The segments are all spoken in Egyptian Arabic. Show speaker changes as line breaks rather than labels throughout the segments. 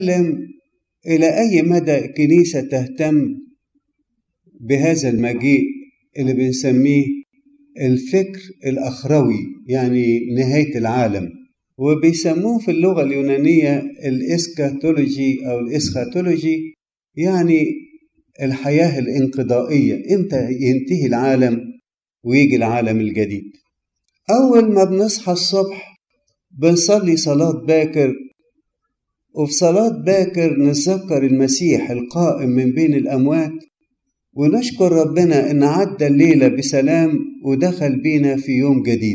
إلى أي مدى الكنيسة تهتم بهذا المجيء اللي بنسميه الفكر الأخروي يعني نهاية العالم وبيسموه في اللغة اليونانية الإسكاتولوجي أو الإسخاتولوجي يعني الحياة الانقضائية إمتى ينتهي العالم ويجي العالم الجديد أول ما بنصحى الصبح بنصلي صلاة باكر وفي صلاة باكر نتذكر المسيح القائم من بين الأموات ونشكر ربنا إن عدى الليلة بسلام ودخل بينا في يوم جديد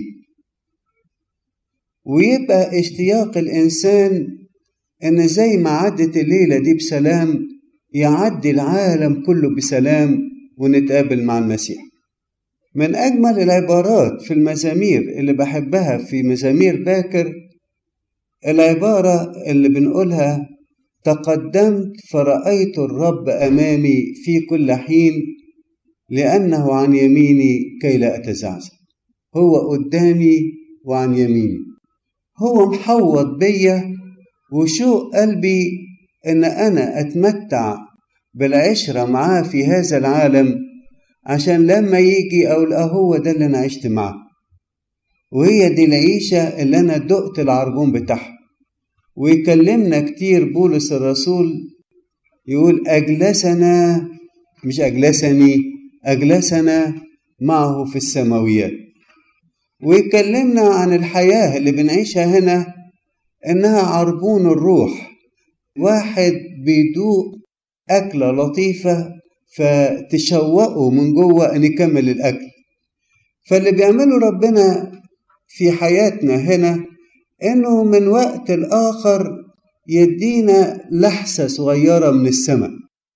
ويبقى اشتياق الإنسان إن زي ما عدت الليلة دي بسلام يعدي العالم كله بسلام ونتقابل مع المسيح من أجمل العبارات في المزامير اللي بحبها في مزامير باكر العبارة اللي بنقولها تقدمت فرأيت الرب أمامي في كل حين لأنه عن يميني كي لا أتزعزع هو قدامي وعن يميني هو محوط بيا وشوق قلبي إن أنا أتمتع بالعشرة معاه في هذا العالم عشان لما يجي أقول هو ده اللي أنا عشت معاه وهي دي العيشة اللي أنا دقت العربون بتاعها ويكلمنا كتير بولس الرسول يقول أجلسنا مش أجلسني أجلسنا معه في السماويات ويكلمنا عن الحياة اللي بنعيشها هنا إنها عربون الروح واحد بيدوق أكلة لطيفة فتشوقه من جوه أن يكمل الأكل فاللي بيعمله ربنا في حياتنا هنا انه من وقت لاخر يدينا لحسه صغيره من السماء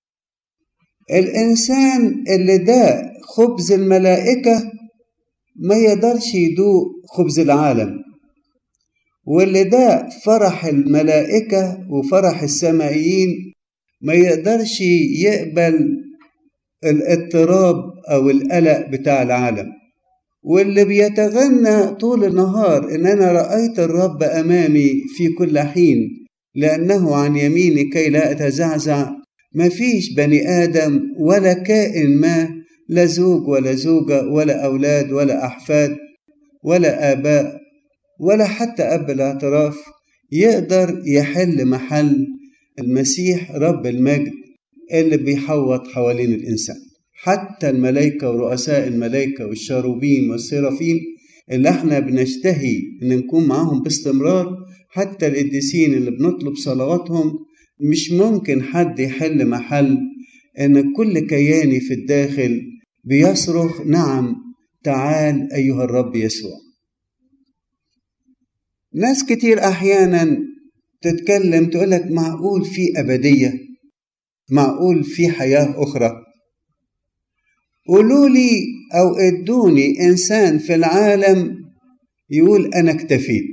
الانسان اللي ده خبز الملائكه ما يقدرش يدوق خبز العالم واللي ده فرح الملائكه وفرح السمائيين ما يقدرش يقبل الاضطراب او القلق بتاع العالم واللي بيتغنى طول النهار ان انا رايت الرب امامي في كل حين لانه عن يميني كي لا اتزعزع مفيش بني ادم ولا كائن ما لا زوج ولا زوجه ولا اولاد ولا احفاد ولا اباء ولا حتى اب الاعتراف يقدر يحل محل المسيح رب المجد اللي بيحوط حوالين الانسان حتى الملائكة ورؤساء الملائكة والشاروبين والسرافين اللي احنا بنشتهي ان نكون معاهم باستمرار حتى القديسين اللي بنطلب صلواتهم مش ممكن حد يحل محل ان كل كياني في الداخل بيصرخ نعم تعال ايها الرب يسوع ناس كتير احيانا تتكلم تقولك معقول في ابديه معقول في حياه اخرى قولوا لي او ادوني انسان في العالم يقول انا اكتفيت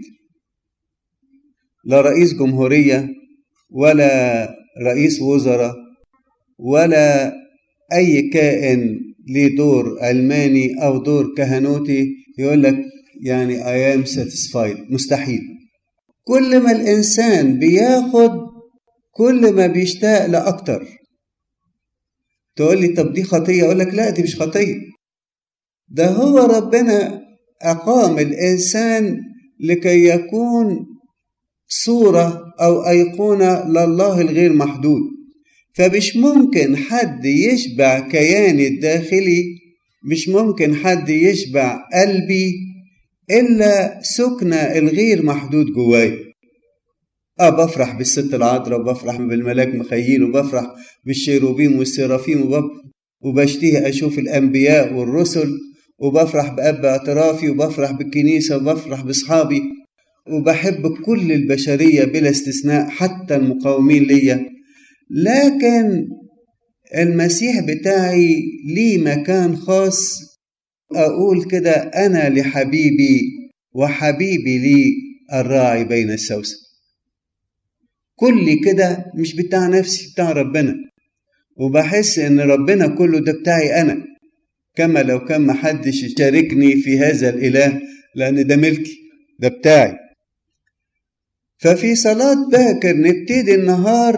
لا رئيس جمهوريه ولا رئيس وزراء ولا اي كائن ليه دور علماني او دور كهنوتي يقول لك يعني I am satisfied مستحيل كل ما الانسان بياخد كل ما بيشتاق لاكتر تقول لي طب دي خطيه اقول لك لا دي مش خطيه ده هو ربنا اقام الانسان لكي يكون صوره او ايقونه لله الغير محدود فمش ممكن حد يشبع كياني الداخلي مش ممكن حد يشبع قلبي الا سكنة الغير محدود جواي اه بفرح بالست العذراء وبفرح بالملاك مخيل وبفرح بالشيروبيم والسرافيم وبشتهي اشوف الانبياء والرسل وبفرح باب اعترافي وبفرح بالكنيسه وبفرح باصحابي وبحب كل البشريه بلا استثناء حتى المقاومين ليا لكن المسيح بتاعي ليه مكان خاص اقول كده انا لحبيبي وحبيبي لي الراعي بين السوسن كلي كده مش بتاع نفسي بتاع ربنا وبحس ان ربنا كله ده بتاعي انا كما لو كان محدش يشاركني في هذا الاله لان ده ملكي ده بتاعي ففي صلاة باكر نبتدي النهار